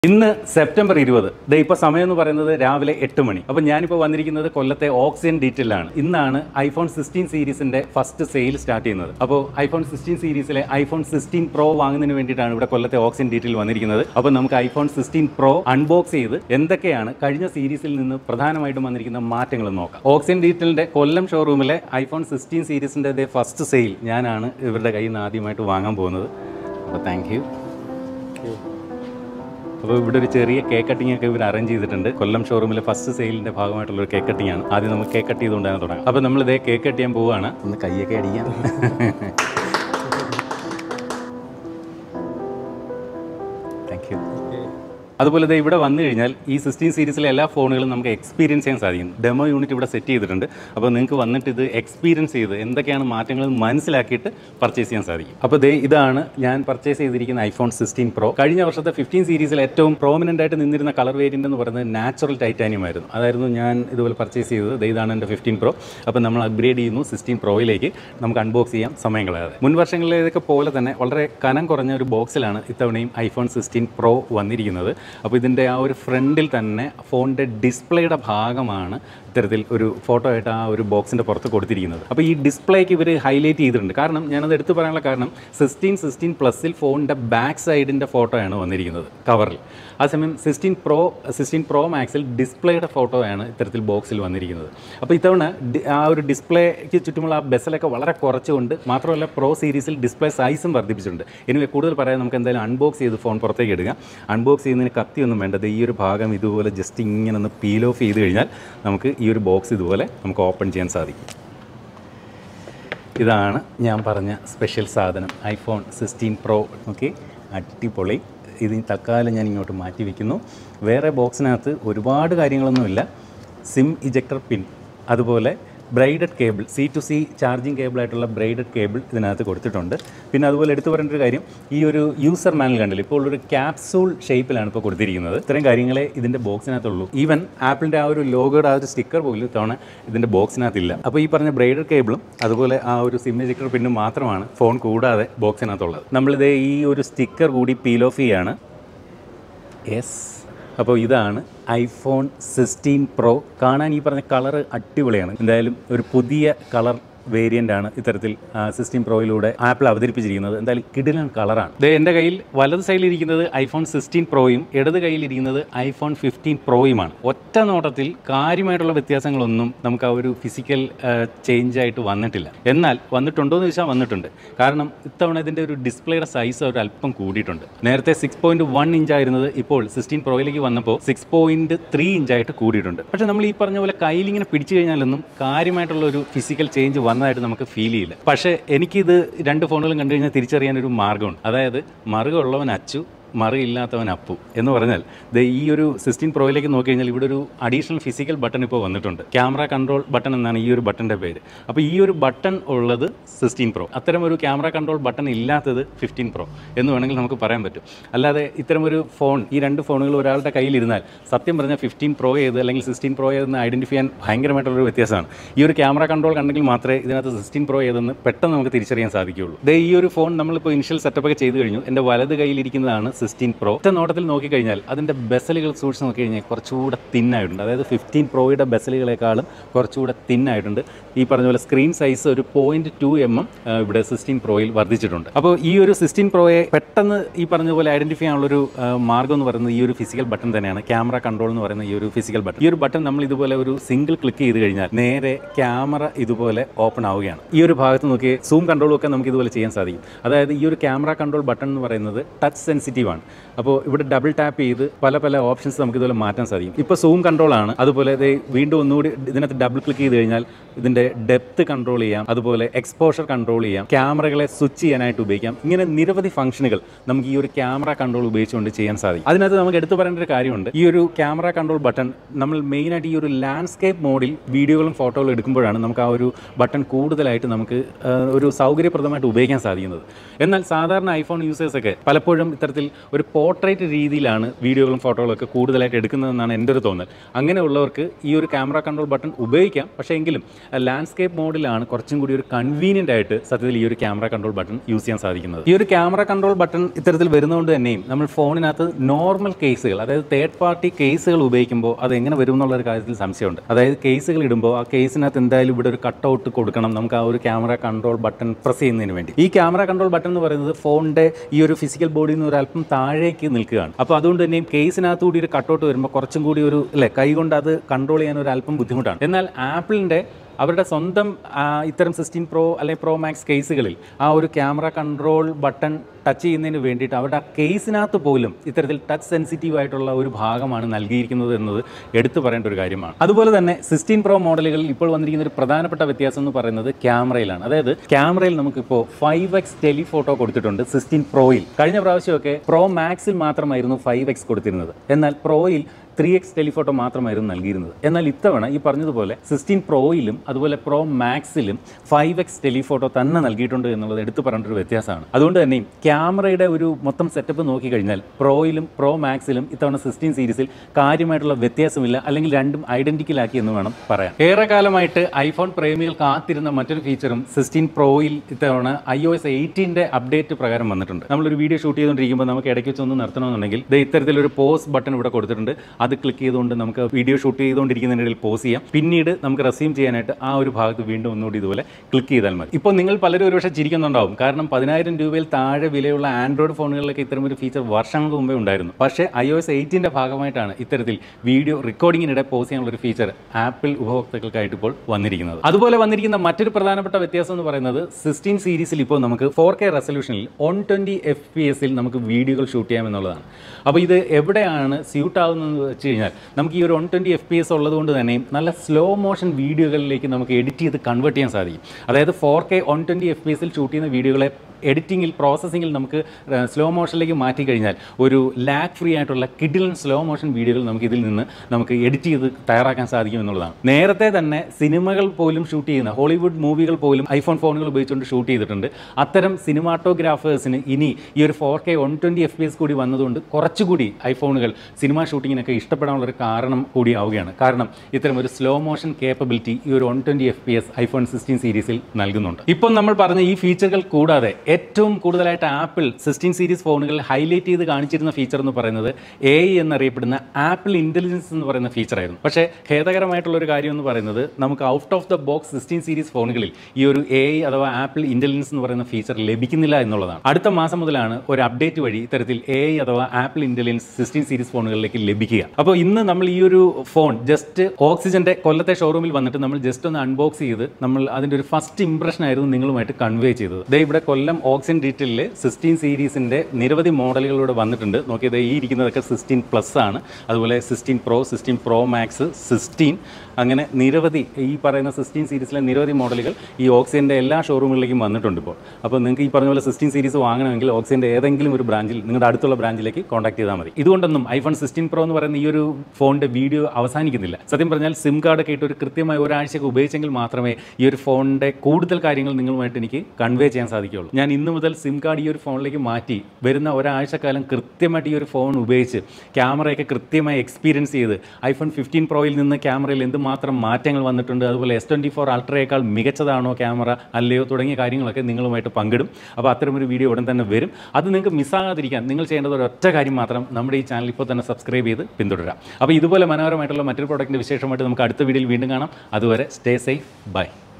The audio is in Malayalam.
ഇന്ന് സെപ്റ്റംബർ ഇരുപത് ദേ ഇപ്പോൾ സമയം എന്ന് പറയുന്നത് രാവിലെ എട്ട് മണി അപ്പോൾ ഞാനിപ്പോൾ വന്നിരിക്കുന്നത് കൊല്ലത്തെ ഓക്സിജൻ ഡീറ്റെയിലാണ് ഇന്നാണ് ഐഫോൺ സിക്സ്റ്റീൻ സീരീസിന്റെ ഫസ്റ്റ് സെയിൽ സ്റ്റാർട്ട് ചെയ്യുന്നത് അപ്പോൾ ഐഫോൺ സിക്സ്റ്റീൻ സീരീസിലെ ഐഫോൺ സിക്സ്റ്റീൻ പ്രോ വാങ്ങുന്നതിന് വേണ്ടിയിട്ടാണ് ഇവിടെ കൊല്ലത്തെ ഓക്സിജൻ ഡീറ്റെയിൽ വന്നിരിക്കുന്നത് അപ്പോൾ നമുക്ക് ഐഫോൺ സിക്സ്റ്റീൻ പ്രോ അൺബോക്സ് ചെയ്ത് എന്തൊക്കെയാണ് കഴിഞ്ഞ സീരീസിൽ നിന്ന് പ്രധാനമായിട്ടും വന്നിരിക്കുന്ന മാറ്റങ്ങൾ നോക്കാം ഓക്സിജൻ ഡീറ്റെയിലിന്റെ കൊല്ലം ഷോറൂമിലെ ഐഫോൺ സിക്സ്റ്റീൻ സീരീസിന്റെ ഫസ്റ്റ് സെയിൽ ഞാനാണ് ഇവരുടെ കയ്യിൽ നിന്ന് ആദ്യമായിട്ട് വാങ്ങാൻ പോകുന്നത് അപ്പോൾ താങ്ക് യു അപ്പോൾ ഇവിടെ ഒരു ചെറിയ കേക്ക് കട്ടിംഗ് ഒക്കെ ഇവർ അറേഞ്ച് ചെയ്തിട്ടുണ്ട് കൊല്ലം ഷോറൂമിലെ ഫസ്റ്റ് സെയിലിന്റെ ഭാഗമായിട്ടുള്ള ഒരു കേക്ക് കട്ടിംഗ് ആണ് ആദ്യം നമുക്ക് കേക്ക് കട്ട് ചെയ്തുകൊണ്ടാണ് തുടങ്ങാം അപ്പോൾ നമ്മൾ ഇതേ കേക്ക് കട്ട് ചെയ്യാൻ പോവുകയാണ് ഒന്ന് കൈയൊക്കെ അടിക്കാം താങ്ക് യു അതുപോലെ ദേ ഇവിടെ വന്നു കഴിഞ്ഞാൽ ഈ സിക്സ്റ്റീൻ സീരീസിലെ എല്ലാ ഫോണുകളും നമുക്ക് എക്സ്പീരിയൻസ് ചെയ്യാൻ സാധിക്കും ഡെമോ യൂണിറ്റ് ഇവിടെ സെറ്റ് ചെയ്തിട്ടുണ്ട് അപ്പോൾ നിങ്ങൾക്ക് വന്നിട്ട് ഇത് എക്സ്പീരിയൻസ് ചെയ്ത് എന്തൊക്കെയാണ് മാറ്റങ്ങൾ എന്ന് മനസ്സിലാക്കിയിട്ട് പർച്ചേസ് ചെയ്യാൻ സാധിക്കും അപ്പോൾ ദേ ഇതാണ് ഞാൻ പർച്ചേസ് ചെയ്തിരിക്കുന്ന ഐഫോൺ സിക്സ്റ്റീൻ പ്രോ കഴിഞ്ഞ വർഷത്തെ ഫിഫ്റ്റീൻ സീരീസിൽ ഏറ്റവും പ്രോമിനൻ്റ് ആയിട്ട് നിന്നിരുന്ന കളർ വേരിയൻ്റ് എന്ന് പറയുന്നത് നാച്ചുറൽ ടൈറ്റാനിയം ആയിരുന്നു അതായിരുന്നു ഞാൻ ഇതുപോലെ പർച്ചേസ് ചെയ്തത് ദേ ഇതാണ് എൻ്റെ ഫിഫ്റ്റീൻ പ്രോ അപ്പോൾ നമ്മൾ അപ്ഗ്രേഡ് ചെയ്യുന്നു സിക്സ്റ്റീൻ പ്രോയിലേക്ക് നമുക്ക് അൺബോക്സ് ചെയ്യാം സമയം കളയാതെ മുൻ വർഷങ്ങളിലേതൊക്കെ പോലെ തന്നെ വളരെ കനം കുറഞ്ഞ ഒരു ബോക്സിലാണ് ഇത്തവണയും ഐഫോൺ സിക്സ്റ്റീൻ പ്രോ വന്നിരിക്കുന്നത് അപ്പോൾ ഇതിൻ്റെ ആ ഒരു ഫ്രണ്ടിൽ തന്നെ ഫോണിൻ്റെ ഡിസ്പ്ലേയുടെ ഭാഗമാണ് ഇത്തരത്തിൽ ഒരു ഫോട്ടോ ആയിട്ട് ആ ഒരു ബോക്സിൻ്റെ പുറത്ത് കൊടുത്തിരിക്കുന്നത് അപ്പോൾ ഈ ഡിസ്പ്ലേക്ക് ഇവർ ഹൈലൈറ്റ് ചെയ്തിട്ടുണ്ട് കാരണം ഞാനത് എടുത്തു പറയാനുള്ള കാരണം സിക്സ്റ്റീൻ സിക്സ്റ്റീൻ പ്ലസിൽ ഫോണിൻ്റെ ബാക്ക് സൈഡിൻ്റെ ഫോട്ടോയാണ് വന്നിരിക്കുന്നത് കവറിൽ അതേസമയം സിക്സ്റ്റീൻ പ്രോ സിക്സ്റ്റീൻ പ്രോ മാക്സിൽ ഡിസ്പ്ലേയുടെ ഫോട്ടോയാണ് ഇത്തരത്തിൽ ബോക്സിൽ വന്നിരിക്കുന്നത് അപ്പോൾ ഇത്തവണ ഡി- ആ ഒരു ഡിസ്പ്ലേക്ക് ചുറ്റുമുള്ള ആ ബെസലൊക്കെ വളരെ കുറച്ചുകൊണ്ട് മാത്രമല്ല പ്രോ സീരീസിൽ ഡിസ്പ്ലേ സൈസും വർദ്ധിപ്പിച്ചിട്ടുണ്ട് ഇനി കൂടുതൽ പറയാൻ നമുക്ക് എന്തായാലും അൺബോക്സ് ചെയ്ത് ഫോൺ പുറത്തേക്ക് എടുക്കാം അൺബോക്സ് ചെയ്യുന്നതിന് കത്തിയൊന്നും വേണ്ടത് ഈ ഒരു ഭാഗം ഇതുപോലെ ജസ്റ്റ് ഇങ്ങനെ ഒന്ന് പീൽ ഓഫ് ചെയ്ത് കഴിഞ്ഞാൽ നമുക്ക് ഈ ഒരു ബോക്സ് ഇതുപോലെ നമുക്ക് ഓപ്പൺ ചെയ്യാൻ സാധിക്കും ഇതാണ് ഞാൻ പറഞ്ഞ സ്പെഷ്യൽ സാധനം ഐഫോൺ സിക്സ്റ്റീൻ പ്രോ ഓക്കെ അടിപൊളി ഇത് തൽക്കാലം ഞാൻ ഇങ്ങോട്ട് മാറ്റി വയ്ക്കുന്നു വേറെ ബോക്സിനകത്ത് ഒരുപാട് കാര്യങ്ങളൊന്നുമില്ല സിം ഇജക്ടർ പിൻ അതുപോലെ braided cable C to C charging കേബിളായിട്ടുള്ള ബ്രൈഡഡ് കേബിൾ ഇതിനകത്ത് കൊടുത്തിട്ടുണ്ട് പിന്നെ അതുപോലെ എടുത്തു പറയേണ്ട ഒരു കാര്യം ഈ ഒരു യൂസർ മാനുവൽ കണ്ടില്ല ഇപ്പോൾ ഒരു ക്യാപ്സൂൾ ഷേപ്പിലാണ് ഇപ്പോൾ കൊടുത്തിരിക്കുന്നത് ഇത്രയും കാര്യങ്ങളെ ഇതിൻ്റെ ബോക്സിനകത്തുള്ളൂ ഈവൻ ആപ്പിളിൻ്റെ ആ ഒരു ലോഗോയുടെ ആ ഒരു സ്റ്റിക്കർ പോലും ഇത്തവണ ഇതിൻ്റെ ബോക്സിനകത്തില്ല അപ്പോൾ ഈ പറഞ്ഞ ബ്രൈഡഡ് കേബിളും അതുപോലെ ആ ഒരു സിം ഇജക്ടർ പിന്നും മാത്രമാണ് ഫോൺ കൂടാതെ ബോക്സിനകത്തുള്ളത് നമ്മളിത് ഈ ഒരു സ്റ്റിക്കർ കൂടി പീൽ ഓഫ് ചെയ്യാണ് യെസ് അപ്പോൾ ഇതാണ് ഐഫോൺ സിക്സ്റ്റീൻ പ്രോ കാണാൻ ഈ പറഞ്ഞ കളർ അടിപൊളിയാണ് എന്തായാലും ഒരു പുതിയ കളർ വേരിയൻ്റ് ആണ് ഇത്തരത്തിൽ സിക്സ്റ്റീൻ പ്രോയിലൂടെ ആപ്പിൾ അവതരിപ്പിച്ചിരിക്കുന്നത് എന്തായാലും കിടിലൻ കളറാണ് ഇത് എൻ്റെ കയ്യിൽ വലത് സൈഡിൽ ഇരിക്കുന്നത് ഐഫോൺ സിക്സ്റ്റീൻ പ്രോയും ഇടത് കയ്യിൽ ഇരിക്കുന്നത് ഐഫോൺ ഫിഫ്റ്റീൻ പ്രോയുമാണ് ഒറ്റ നോട്ടത്തിൽ കാര്യമായിട്ടുള്ള വ്യത്യാസങ്ങളൊന്നും നമുക്ക് ആ ഒരു ഫിസിക്കൽ ചേഞ്ച് ആയിട്ട് വന്നിട്ടില്ല എന്നാൽ വന്നിട്ടുണ്ടോ എന്ന് ചോദിച്ചാൽ വന്നിട്ടുണ്ട് കാരണം ഇത്തവണ ഇതിൻ്റെ ഒരു ഡിസ്പ്ലേയുടെ സൈസ് ഒരു അല്പം കൂടിയിട്ടുണ്ട് നേരത്തെ സിക്സ് പോയിന്റ് വൺ ഇഞ്ച് ആയിരുന്നത് ഇപ്പോൾ സിക്സ്റ്റീൻ പ്രോയിലേക്ക് വന്നപ്പോൾ സിക്സ് പോയിന്റ് ത്രീ ഇഞ്ചായിട്ട് കൂടിയിട്ടുണ്ട് പക്ഷേ നമ്മൾ ഈ പറഞ്ഞ പോലെ കയ്യിൽ ഇങ്ങനെ പിടിച്ചു കഴിഞ്ഞാലൊന്നും കാര്യമായിട്ടുള്ള ഒരു ഫിസിക്കൽ ചേഞ്ച് വന്നതായിട്ട് നമുക്ക് ഫീൽ ചെയ്യില്ല പക്ഷേ എനിക്കിത് രണ്ട് ഫോണുകളും കണ്ടു കഴിഞ്ഞാൽ തിരിച്ചറിയാൻ ഒരു മാർഗ്ഗമുണ്ട് അതായത് മറുകുള്ളവൻ അച്ചു മറിയില്ലാത്തവൻ അപ്പു എന്ന് പറഞ്ഞാൽ ദേ ഈ ഒരു സിക്സ്റ്റീൻ പ്രോയിലേക്ക് നോക്കി കഴിഞ്ഞാൽ ഇവിടെ ഒരു അഡീഷണൽ ഫിസിക്കൽ ബട്ടൺ ഇപ്പോൾ വന്നിട്ടുണ്ട് ക്യാമറ കൺട്രോൾ ബട്ടൺ എന്നാണ് ഈ ഒരു ബട്ടൻ്റെ പേര് അപ്പോൾ ഈ ഒരു ബട്ടൺ ഉള്ളത് സിക്സ്റ്റീൻ പ്രോ അത്തരം ഒരു ക്യാമറ കൺട്രോൾ ബട്ടൺ ഇല്ലാത്തത് ഫിഫ്റ്റീൻ പ്രോ എന്ന് വേണമെങ്കിൽ നമുക്ക് പറയാൻ പറ്റും അല്ലാതെ ഇത്തരം ഒരു ഫോൺ ഈ രണ്ട് ഫോണുകൾ ഒരാളുടെ കയ്യിലിരുന്നാൽ സത്യം പറഞ്ഞാൽ ഫിഫ്റ്റീൻ പ്രോ ഏത് അല്ലെങ്കിൽ സിക്സ്റ്റീൻ പ്രോ ഏതെന്ന് ഐഡൻറ്റിഫൈ ചെയ്യാൻ ഭയങ്കരമായിട്ടുള്ളൊരു വ്യത്യാസമാണ് ഈ ഒരു ക്യാമറ കൺട്രോൾ കണ്ടെങ്കിൽ മാത്രമേ ഇതിനകത്ത് സിക്സ്റ്റീൻ പ്രോ ഏതെന്ന് പെട്ടെന്ന് നമുക്ക് തിരിച്ചറിയാൻ സാധിക്കുകയുള്ളൂ ദേ ഈ ഒരു ഫോൺ നമ്മളിപ്പോൾ ഇനിഷ്യൽ സെറ്റപ്പ് ഒക്കെ ചെയ്ത് കഴിഞ്ഞു എൻ്റെ വലത് കയ്യിലിരിക്കുന്നതാണ് സിക്സ്റ്റീൻ പ്രോ ഒറ്റ നോട്ടത്തിൽ നോക്കിക്കഴിഞ്ഞാൽ അതിൻ്റെ ബെസലുകൾ സൂക്ഷിച്ച് നോക്കി കഴിഞ്ഞാൽ കുറച്ചുകൂടെ തിന്നായിട്ടുണ്ട് അതായത് ഫിഫ്റ്റീൻ പ്രോയുടെ ബെസലുകളെക്കാളും കുറച്ചുകൂടെ തിന്നായിട്ടുണ്ട് ഈ പറഞ്ഞ പോലെ സ്ക്രീൻ സൈസ് ഒരു പോയിന്റ് ടു എം എം ഇവിടെ സിക്സ്റ്റീൻ പ്രോയിൽ വർദ്ധിച്ചിട്ടുണ്ട് അപ്പോൾ ഈ ഒരു സിക്സ്റ്റീൻ പ്രോയെ പെട്ടെന്ന് ഈ പറഞ്ഞ പോലെ ഐഡന്റിഫൈ ചെയ്യാനുള്ളൊരു ആ, മാർഗ്ഗം എന്ന് പറയുന്നത് ഈ ഒരു ഫിസിക്കൽ ബട്ടൺ തന്നെയാണ് ക്യാമറ കൺട്രോൾ എന്ന് പറയുന്ന ഈ ഒരു ഫിസിക്കൽ ബട്ടൺ ഈ ഒരു ബട്ടൺ നമ്മൾ ഇതുപോലെ ഒരു സിംഗിൾ ക്ലിക്ക് ചെയ്ത് കഴിഞ്ഞാൽ നേരെ ക്യാമറ ഇതുപോലെ ഓപ്പൺ ആവുകയാണ് ഈ ഒരു ഭാഗത്ത് നോക്കി സൂം കൺട്രോളും ഒക്കെ നമുക്ക് ഇതുപോലെ ചെയ്യാൻ സാധിക്കും അതായത് ഈ ഒരു ക്യാമറ കൺട്രോൾ ബട്ടൺ എന്ന് പറയുന്നത് ടച്ച് സെൻസിറ്റീവ് ആണ് അപ്പോൾ ഇവിടെ ഡബിൾ ടാപ്പ് ചെയ്ത് പല പല ഓപ്ഷൻസ് നമുക്ക് ഇതുപോലെ മാറ്റാൻ സാധിക്കും ഇപ്പോൾ സൂം കൺട്രോൾ ആണ് അതുപോലെ ദേ വീണ്ടും ഒന്നുകൂടി ഇതിനകത്ത് ഡബിൾ ക്ലിക്ക് ചെയ്ത് കഴിഞ്ഞാൽ ഇതിൻ്റെ ഡെപ്ത് കൺട്രോൾ ചെയ്യാം അതുപോലെ എക്സ്പോഷർ കൺട്രോൾ ചെയ്യാം ക്യാമറകളെ സ്വിച്ച് ചെയ്യാനായിട്ട് ഉപയോഗിക്കാം ഇങ്ങനെ നിരവധി ഫംഗ്ഷനുകൾ നമുക്ക് ഈ ഒരു ക്യാമറ കൺട്രോൾ ഉപയോഗിച്ചുകൊണ്ട് ചെയ്യാൻ സാധിക്കും അതിനകത്ത് നമുക്ക് എടുത്തു പറയേണ്ട ഒരു കാര്യമുണ്ട് ഈ ഒരു ക്യാമറ കൺട്രോൾ ബട്ടൺ നമ്മൾ മെയിനായിട്ട് ഈ ഒരു ലാൻഡ്സ്കേപ്പ് മോഡിൽ വീഡിയോകളും ഫോട്ടോകളും എടുക്കുമ്പോഴാണ് നമുക്ക് ആ ഒരു ബട്ടൺ കൂടുതലായിട്ട് നമുക്ക് ആ, ഒരു സൗകര്യപ്രദമായിട്ട് ഉപയോഗിക്കാൻ സാധിക്കുന്നത് എന്നാൽ സാധാരണ ഐഫോൺ യൂസേഴ്സൊക്കെ പലപ്പോഴും ഇത്തരത്തിൽ ഒരു പോർട്രേറ്റ് രീതിയിലാണ് വീഡിയോകളും ഫോട്ടോകളും ഒക്കെ കൂടുതലായിട്ട് എടുക്കുന്നതെന്നാണ് എൻ്റെ ഒരു തോന്നൽ അങ്ങനെയുള്ളവർക്ക് ഈ ഒരു ക്യാമറ കൺട്രോൾ ബട്ടൺ ഉപയോഗിക്കാം പക്ഷേ എങ്കിലും ലാൻഡ്സ്കേപ്പ് മോഡിലാണ് കുറച്ചും കൂടി ഒരു കൺവീനിയൻ്റ് ആയിട്ട് സത്യത്തിൽ ഈ ഒരു ക്യാമറ കൺട്രോൾ ബട്ടൺ യൂസ് ചെയ്യാൻ സാധിക്കുന്നത് ഈ ഒരു ക്യാമറ കൺട്രോൾ ബട്ടൺ ഇത്തരത്തിൽ വരുന്നതുകൊണ്ട് തന്നെയും നമ്മൾ ഫോണിനകത്ത് നോർമൽ കേസുകൾ അതായത് തേർഡ് പാർട്ടി കേസുകൾ ഉപയോഗിക്കുമ്പോൾ അത് എങ്ങനെ വരും എന്നുള്ള ഒരു കാര്യത്തിൽ സംശയമുണ്ട് അതായത് കേസുകൾ ഇടുമ്പോൾ ആ കേസിനകത്ത് എന്തായാലും ഇവിടെ ഒരു കട്ട് ഔട്ട് കൊടുക്കണം നമുക്ക് ആ ഒരു ക്യാമറ കൺട്രോൾ ബട്ടൺ പ്രസ് ചെയ്യുന്നതിന് വേണ്ടി ഈ ക്യാമറ കൺട്രോൾ ബട്ടൺ എന്ന് പറയുന്നത് ഫോണിൻ്റെ ഈ ഒരു ഫിസിക്കൽ ബോഡിയിൽ നിന്ന് ഒരു അല്പം താഴേക്ക് നിൽക്കുകയാണ് അപ്പോൾ അതുകൊണ്ട് തന്നെയും കേസിനകത്ത് കൂടി ഒരു കട്ട് ഔട്ട് വരുമ്പോൾ കുറച്ചും കൂടി ഒരു അല്ലേ കൈ കൊണ്ട് അത് കൺട്രോൾ ചെയ്യാൻ ഒരു അല്പം ബുദ്ധിമുട്ടാണ് എന്നാൽ ആപ്പിളിൻ്റെ അവരുടെ സ്വന്തം ആ, ഇത്തരം സിക്സ്റ്റീൻ പ്രോ അല്ലെങ്കിൽ പ്രോ മാക്സ് കേസുകളിൽ ആ ഒരു ക്യാമറ കൺട്രോൾ ബട്ടൺ ടച്ച് ചെയ്യുന്നതിന് വേണ്ടിയിട്ട് അവരുടെ ആ കേസിനകത്ത് പോലും ഇത്തരത്തിൽ ടച്ച് സെൻസിറ്റീവ് ആയിട്ടുള്ള ഒരു ഭാഗമാണ് നൽകിയിരിക്കുന്നത് എന്നത് എടുത്തു പറയേണ്ട ഒരു കാര്യമാണ് അതുപോലെ തന്നെ സിക്സ്റ്റീൻ പ്രോ മോഡലുകളിൽ ഇപ്പോൾ വന്നിരിക്കുന്ന ഒരു പ്രധാനപ്പെട്ട വ്യത്യാസം എന്ന് പറയുന്നത് ക്യാമറയിലാണ് അതായത് ക്യാമറയിൽ നമുക്കിപ്പോൾ ഫൈവ് എക്സ് ടെലിഫോട്ടോ കൊടുത്തിട്ടുണ്ട് സിക്സ്റ്റീൻ പ്രോയിൽ കഴിഞ്ഞ പ്രാവശ്യമൊക്കെ പ്രോ മാക്സിൽ മാത്രമായിരുന്നു ഫൈവ് എക്സ് കൊടുത്തിരുന്നത് എന്നാൽ പ്രോയിൽ ത്രീ എക്സ് ടെലിഫോട്ടോ മാത്രമായിരുന്നു നൽകിയിരുന്നത് എന്നാൽ ഇത്തവണ ഈ പറഞ്ഞതുപോലെ സിക്സ്റ്റീൻ പ്രോയിലും അതുപോലെ പ്രോ മാക്സിലും ഫൈവ് എക്സ് ടെലിഫോട്ടോ തന്നെ നൽകിയിട്ടുണ്ട് എന്നുള്ളത് എടുത്തു പറയേണ്ട ഒരു വ്യത്യാസമാണ് അതുകൊണ്ട് തന്നെ ക്യാമറയുടെ ഒരു മൊത്തം സെറ്റപ്പ് നോക്കിക്കഴിഞ്ഞാൽ പ്രോയിലും പ്രോ മാക്സിലും ഇത്തവണ സിക്സ്റ്റീൻ സീരീസിൽ കാര്യമായിട്ടുള്ള വ്യത്യാസമില്ല അല്ലെങ്കിൽ രണ്ടും ഐഡന്റിക്കൽ ആക്കി എന്ന് വേണം പറയാം ഏറെ കാലമായിട്ട് ഐഫോൺ പ്രേമികൾ കാത്തിരുന്ന മറ്റൊരു ഫീച്ചറും സിക്സ്റ്റീൻ പ്രോയിൽ ഇത്തവണ ഐ ഒ എസ് എയ്റ്റീൻ്റെ അപ്ഡേറ്റ് പ്രകാരം വന്നിട്ടുണ്ട് നമ്മളൊരു വീഡിയോ ഷൂട്ട് ചെയ്തുകൊണ്ടിരിക്കുമ്പോൾ നമുക്ക് ഇടയ്ക്ക് വെച്ചൊന്ന് നിർത്തണമെന്നുണ്ടെങ്കിൽ ദേ ഇത്തരത്തിലൊരു പോസ് ബട്ടൺ ഇവിടെ കൊടുത്തിട്ടുണ്ട് അത് ക്ലിക്ക് ചെയ്തുകൊണ്ട് നമുക്ക് വീഡിയോ ഷൂട്ട് ചെയ്തുകൊണ്ടിരിക്കുന്നതിനിടയിൽ പോസ് ചെയ്യാം പിന്നീട് നമുക്ക് റെസ്യൂം ചെയ്യാനായിട്ട് ആ ഒരു ഭാഗത്ത് വീണ്ടും ഒന്നുകൂടി ഇതുപോലെ ക്ലിക്ക് ചെയ്താൽ മതി ഇപ്പോൾ നിങ്ങൾ പലരും ഒരുപക്ഷെ ചിരിക്കുന്നുണ്ടാവും കാരണം പതിനായിരം രൂപയിൽ താഴെ വിലയുള്ള ആൻഡ്രോയിഡ് ഫോണുകളിലൊക്കെ ഇത്തരം ഒരു ഫീച്ചർ വർഷങ്ങൾക്ക് മുമ്പേ ഉണ്ടായിരുന്നു പക്ഷേ ഐ ഒ എസ് എയ്റ്റിൻ്റെ ഭാഗമായിട്ടാണ് ഇത്തരത്തിൽ വീഡിയോ റെക്കോർഡിങ്ങിനിടെ പോസ് ചെയ്യാനുള്ള ഒരു ഫീച്ചർ ആപ്പിൾ ഉപഭോക്താക്കൾക്കായിട്ട് ഇപ്പോൾ വന്നിരിക്കുന്നത് അതുപോലെ വന്നിരിക്കുന്ന മറ്റൊരു പ്രധാനപ്പെട്ട വ്യത്യാസം എന്ന് പറയുന്നത് സിക്സ്റ്റീൻ സീരീസിൽ ഇപ്പോൾ നമുക്ക് ഫോർ കെ റെസൊല്യൂഷനിൽ വൺ ട്വൻറ്റി എഫ് പി എസിൽ നമുക്ക് വീഡിയോകൾ ഷൂട്ട് ചെയ്യാമെന്നുള്ളതാണ് അപ്പോൾ ഇത് എവിടെയാണ് സ്യൂട്ട് ആവുന്നതെന്ന് വെച്ച് കഴിഞ്ഞാൽ നമുക്ക് ഈ ഒരു one twenty F P S ഉള്ളതുകൊണ്ട് തന്നെ നല്ല സ്ലോ മോഷൻ വീഡിയോകളിലേക്ക് നമുക്ക് എഡിറ്റ് ചെയ്ത് കൺവേർട്ട് ചെയ്യാൻ സാധിക്കും അതായത് four K one twenty F P എസിൽ ഷൂട്ട് ചെയ്യുന്ന വീഡിയോകളെ എഡിറ്റിങ്ങിൽ പ്രോസസ്സിങ്ങിൽ നമുക്ക് സ്ലോ മോഷനിലേക്ക് മാറ്റി കഴിഞ്ഞാൽ ഒരു ലാഗ് ഫ്രീ ആയിട്ടുള്ള കിഡിലൻ സ്ലോ മോഷൻ വീഡിയോകൾ നമുക്ക് ഇതിൽ നിന്ന് നമുക്ക് എഡിറ്റ് ചെയ്ത് തയ്യാറാക്കാൻ സാധിക്കും എന്നുള്ളതാണ് നേരത്തെ തന്നെ സിനിമകൾ പോലും ഷൂട്ട് ചെയ്യുന്ന ഹോളിവുഡ് മൂവികൾ പോലും ഐഫോൺ ഫോണുകൾ ഉപയോഗിച്ചുകൊണ്ട് ഷൂട്ട് ചെയ്തിട്ടുണ്ട് അത്തരം സിനിമാറ്റോഗ്രാഫേഴ്സിന് ഇനി ഈ ഒരു four K one twenty F P S കൂടി വന്നതുകൊണ്ട് കുറച്ചുകൂടി ഐഫോണുകൾ സിനിമാ ഷൂട്ടിങ്ങിനൊക്കെ ഇഷ്ടപ്പെടാനുള്ള ഒരു കാരണം കൂടി ആവുകയാണ് കാരണം ഇത്തരം ഒരു സ്ലോ മോഷൻ കേപ്പബിലിറ്റി ഈ ഒരു one twenty F P S iPhone sixteen സീരീസിൽ നൽകുന്നുണ്ട് ഇപ്പം നമ്മൾ പറഞ്ഞ ഈ ഫീച്ചറുകൾ കൂടാതെ ഏറ്റവും കൂടുതലായിട്ട് ആപ്പിൾ സിക്സ്റ്റീൻ സീരീസ് ഫോണുകളിൽ ഹൈലൈറ്റ് ചെയ്ത് കാണിച്ചിരുന്ന ഫീച്ചർ എന്ന് പറയുന്നത് എ എന്നറിയപ്പെടുന്ന ആപ്പിൾ ഇൻ്റലിജൻസ് എന്ന് പറയുന്ന ഫീച്ചറായിരുന്നു പക്ഷേ ഖേദകരമായിട്ടുള്ള ഒരു കാര്യം എന്ന് പറയുന്നത് നമുക്ക് out of the box sixteen series ഫോണുകളിൽ ഈ ഒരു എ അഥവാ ആപ്പിൾ ഇൻ്റലിജൻസ് എന്ന് പറയുന്ന ഫീച്ചർ ലഭിക്കുന്നില്ല എന്നുള്ളതാണ് അടുത്ത മാസം മുതലാണ് ഒരു അപ്ഡേറ്റ് വഴി ഇത്തരത്തിൽ എ അഥവാ ആപ്പിൾ ഇൻ്റലിജൻസ് സിക്സ്റ്റീൻ സീരീസ് ഫോണുകളിലേക്ക് ലഭിക്കുക അപ്പോൾ ഇന്ന് നമ്മൾ ഈ ഒരു ഫോൺ ജസ്റ്റ് ഓക്സിജന്റെ കൊല്ലത്തെ ഷോറൂമിൽ വന്നിട്ട് നമ്മൾ ജസ്റ്റ് ഒന്ന് അൺബോക്സ് ചെയ്ത് നമ്മൾ അതിൻ്റെ ഒരു ഫസ്റ്റ് ഇംപ്രഷൻ ആയിരുന്നു നിങ്ങളുമായിട്ട് കൺവേ ചെയ്തത് ദേ ഇവിടെ കൊല്ലം ഓക്സിജൻ ഡീറ്റെയിലിൽ സിക്സ്റ്റീൻ സീരീസിൻ്റെ നിരവധി മോഡലുകളിലൂടെ വന്നിട്ടുണ്ട് നോക്കിയത് ഈ ഇരിക്കുന്നതൊക്കെ സിക്സ്റ്റീൻ പ്ലസ് ആണ് അതുപോലെ sixteen pro sixteen pro max sixteen അങ്ങനെ നിരവധി ഈ പറയുന്ന സിക്സ്റ്റീൻ സീരീസിലെ നിരവധി മോഡലുകൾ ഈ ഓക്സിജൻ്റെ എല്ലാ ഷോറൂമുകളിലേക്കും വന്നിട്ടുണ്ട് ഇപ്പോൾ അപ്പോൾ നിങ്ങൾക്ക് ഈ പറഞ്ഞ പോലെ സിക്സ്റ്റീൻ സീരീസ് വാങ്ങണമെങ്കിൽ ഓക്സിജൻ്റെ ഏതെങ്കിലും ഒരു ബ്രാഞ്ചിൽ നിങ്ങളുടെ അടുത്തുള്ള ബ്രാഞ്ചിലേക്ക് കോൺടാക്ട് ചെയ്താൽ മതി ഇതുകൊണ്ടൊന്നും ഐഫോൺ സിക്സ്റ്റീൻ പ്രോ എന്ന് പറയുന്ന ഈ ഒരു ഫോണിൻ്റെ വീഡിയോ അവസാനിക്കുന്നില്ല സത്യം പറഞ്ഞാൽ സിം കാർഡ് ഒക്കെ ഇട്ട് ഒരു കൃത്യമായ ഒരാഴ്ചയൊക്കെ ഉപയോഗിച്ചെങ്കിൽ മാത്രമേ ഈ ഒരു ഫോണിൻ്റെ കൂടുതൽ കാര്യങ്ങൾ നിങ്ങളുമായിട്ട് എനിക്ക് കൺവേ ചെയ്യാൻ സാധിക്കുകയുള്ളൂ ഞാൻ ഇന്ന് മുതൽ സിം കാർഡ് ഈ ഒരു ഫോണിലേക്ക് മാറ്റി വരുന്ന ഒരാഴ്ചക്കാലം കൃത്യമായിട്ട് ഈ ഒരു ഫോൺ ഉപയോഗിച്ച് ക്യാമറയൊക്കെ കൃത്യമായി എക്സ്പീരിയൻസ് ചെയ്ത് ഐഫോൺ ഫിഫ്റ്റീൻ പ്രോയിൽ നിന്ന് ക്യാമറയിൽ എന്തുമാത്രം മാറ്റങ്ങൾ വന്നിട്ടുണ്ട് അതുപോലെ എസ് ട്വൻറ്റി ഫോർ അൾട്രയേക്കാൾ മികച്ചതാണോ ക്യാമറ അല്ലയോ തുടങ്ങിയ കാര്യങ്ങളൊക്കെ നിങ്ങളുമായിട്ട് പങ്കിടും അപ്പോൾ അത്തരമൊരു വീഡിയോ ഉടൻ തന്നെ വരും അത് നിങ്ങൾക്ക് മിസ്സാകാതിരിക്കാൻ നിങ്ങൾ ചെയ്യേണ്ടത് ഒരൊറ്റ കാര്യം മാത്രം നമ്മുടെ ഈ ചാനൽ ഇപ്പോൾ തന്നെ സബ്സ്ക്രൈബ് ചെയ്ത് പിന്തുടരാം അപ്പോൾ ഇതുപോലെ മനോഹരമായിട്ടുള്ള മറ്റൊരു പ്രോഡക്റ്റിൻ്റെ വിശേഷമായിട്ട് നമുക്ക് അടുത്ത വീഡിയോയിൽ വീണ്ടും കാണാം അതുവരെ സ്റ്റേ സേഫ് ബൈ